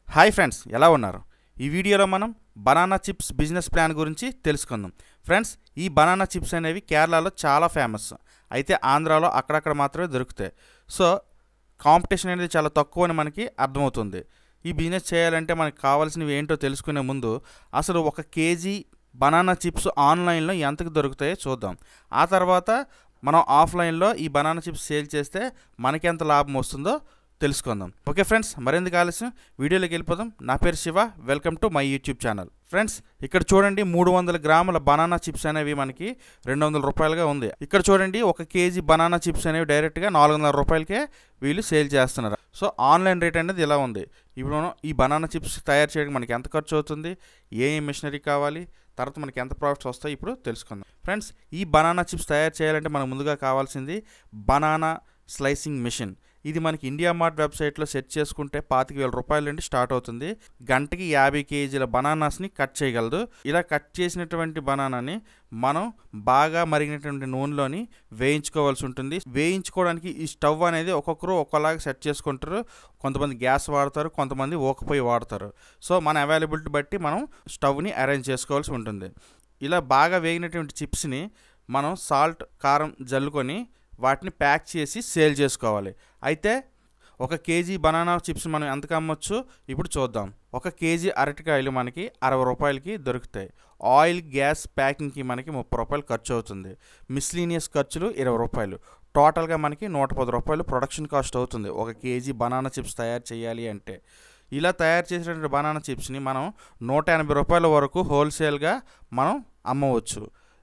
hi friends ఎలా ఉన్నారు ఈ వీడియోలో మనం బనానా చిప్స్ బిజినెస్ ప్లాన్ గురించి తెలుసుకుందాం ఫ్రెండ్స్ ఈ బనానా చిప్స్ అనేవి కేరళలో చాలా ఫేమస్ అయితే ఆంధ్రాలో అక్కడక్కడ మాత్రమే దొరుకుతాయి సో కాంపిటీషన్ అనేది చాలా తక్కువ అని మనకి అర్థమవుతుంది ఈ బిజినెస్ చేయాలంటే మనకి కావాల్సినవి ఏంటో తెలుసుకునే ముందు అసలు ఒక కేజీ బనానా చిప్స్ ఆన్లైన్లో ఎంతకు దొరుకుతాయో చూద్దాం ఆ తర్వాత మనం ఆఫ్లైన్లో ఈ బనానా చిప్స్ సేల్ చేస్తే మనకి ఎంత లాభం వస్తుందో తెలుసుకుందాం ఓకే ఫ్రెండ్స్ మరెందుకు ఆలస్యం వీడియోలోకి వెళ్ళిపోదాం నా పేరు Shiva welcome to my YouTube channel friends ఇక్కడ చూడండి మూడు వందల గ్రాముల బనానా చిప్స్ అనేవి మనకి రెండు వందల రూపాయలుగా ఉంది ఇక్కడ చూడండి ఒక కేజీ బనానా చిప్స్ అనేవి డైరెక్ట్గా నాలుగు వందల రూపాయలకే వీళ్ళు సేల్ చేస్తున్నారు సో ఆన్లైన్ రేట్ అనేది ఇలా ఉంది ఇప్పుడు మనం ఈ బనానా చిప్స్ తయారు చేయడానికి మనకి ఎంత ఖర్చు అవుతుంది ఏ ఏ మిషనరీ కావాలి తర్వాత మనకి ఎంత ప్రాఫిట్స్ వస్తాయి ఇప్పుడు తెలుసుకుందాం ఫ్రెండ్స్ ఈ బనానా చిప్స్ తయారు చేయాలంటే మనకు ముందుగా కావాల్సింది బనానా స్లైసింగ్ మిషన్ ఇది మనకి ఇండియా మార్ట్ వెబ్సైట్లో సెట్ చేసుకుంటే పాతిక వేల రూపాయల నుండి స్టార్ట్ అవుతుంది గంటకి యాభై కేజీల బనానాస్ని కట్ చేయగలదు ఇలా కట్ చేసినటువంటి బనానాని మనం బాగా మరిగినటువంటి నూనెలోని వేయించుకోవాల్సి ఉంటుంది వేయించుకోవడానికి ఈ స్టవ్ అనేది ఒక్కొక్కరు ఒక్కోలాగా సెట్ చేసుకుంటారు కొంతమంది గ్యాస్ వాడతారు కొంతమంది ఓకపోయి వాడతారు సో మన అవైలబిలిటీ బట్టి మనం స్టవ్ని అరేంజ్ చేసుకోవాల్సి ఉంటుంది ఇలా బాగా వేగినటువంటి చిప్స్ని మనం సాల్ట్ కారం జల్లుకొని వాటిని ప్యాక్ చేసి సేల్ చేసుకోవాలి అయితే ఒక కేజీ బనానా చిప్స్ మనం ఎంతకు అమ్మొచ్చు ఇప్పుడు చూద్దాం ఒక కేజీ అరటికాయలు మనకి అరవై రూపాయలకి దొరుకుతాయి ఆయిల్ గ్యాస్ ప్యాకింగ్కి మనకి ముప్పై రూపాయలు ఖర్చు అవుతుంది మిస్లీనియస్ ఖర్చులు ఇరవై రూపాయలు టోటల్గా మనకి నూట పది రూపాయలు ప్రొడక్షన్ కాస్ట్ అవుతుంది ఒక కేజీ బనానా చిప్స్ తయారు చేయాలి అంటే ఇలా తయారు చేసినటువంటి బనానా చిప్స్ని మనం నూట ఎనభై రూపాయల వరకు హోల్సేల్గా మనం అమ్మవచ్చు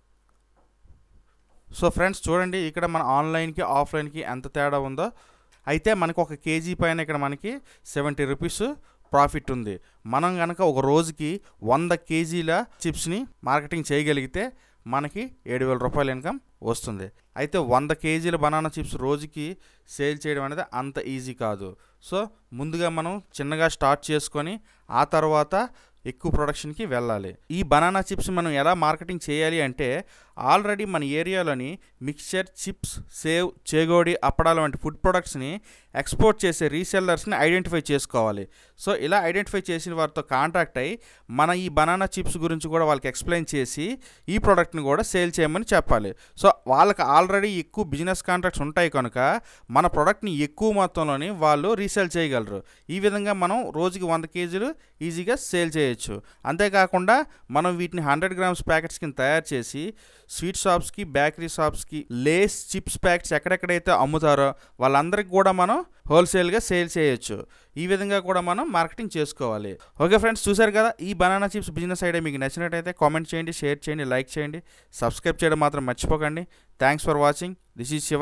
సో ఫ్రెండ్స్ చూడండి ఇక్కడ మన ఆన్లైన్కి ఆఫ్లైన్కి ఎంత తేడా ఉందో అయితే మనకు ఒక కేజీ పైన ఇక్కడ మనకి సెవెంటీ రూపీస్ ప్రాఫిట్ ఉంది మనం కనుక ఒక రోజుకి వంద కేజీల చిప్స్ని మార్కెటింగ్ చేయగలిగితే మనకి ఏడు వేల రూపాయల ఇన్కమ్ వస్తుంది అయితే వంద కేజీల బనానా చిప్స్ రోజుకి సేల్ చేయడం అనేది అంత ఈజీ కాదు సో ముందుగా మనం చిన్నగా స్టార్ట్ చేసుకొని ఆ తర్వాత ఎక్కువ ప్రొడక్షన్కి వెళ్ళాలి ఈ బనానా చిప్స్ మనం ఎలా మార్కెటింగ్ చేయాలి అంటే ఆల్రెడీ మన ఏరియాలోని మిక్చర్ చిప్స్ సేవ్ చేగోడి అప్పడాల వంటి ఫుడ్ ప్రొడక్ట్స్ని ఎక్స్పోర్ట్ చేసే రీసెల్లర్స్ని ఐడెంటిఫై చేసుకోవాలి సో ఇలా ఐడెంటిఫై చేసిన వారితో కాంటాక్ట్ అయ్యి మన ఈ బనానా చిప్స్ గురించి కూడా వాళ్ళకి ఎక్స్ప్లెయిన్ చేసి ఈ ప్రోడక్ట్ని కూడా సేల్ చేయమని చెప్పాలి సో వాళ్ళకి ఆల్రెడీ ఎక్కువ బిజినెస్ కాంట్రాక్ట్స్ ఉంటాయి కనుక మన ప్రోడక్ట్ని ఎక్కువ మొత్తంలోని వాళ్ళు రీసేల్ చేయగలరు ఈ విధంగా మనం రోజుకి వంద కేజీలు ఈజీగా సేల్ చేయొచ్చు అంతేకాకుండా మనం వీటిని హండ్రెడ్ గ్రామ్స్ ప్యాకెట్స్ కింద తయారు చేసి స్వీట్ షాప్స్కి బేకరీ షాప్స్కి లేస్ చిప్స్ ప్యాకెట్స్ ఎక్కడెక్కడైతే అమ్ముతారో వాళ్ళందరికీ కూడా మనం హోల్సేల్గా సేల్ చేయొచ్చు ఈ విధంగా కూడా మనం మార్కెటింగ్ చేసుకోవాలి ఓకే ఫ్రెండ్స్ చూసారు కదా ఈ బనానా చిప్స్ బిజినెస్ ఐడియా మీకు నచ్చినట్టయితే కామెంట్ చేయండి షేర్ చేయండి లైక్ చేయండి సబ్స్క్రైబ్ చేయడం మాత్రం మర్చిపోకండి thanks for watching this is Shiva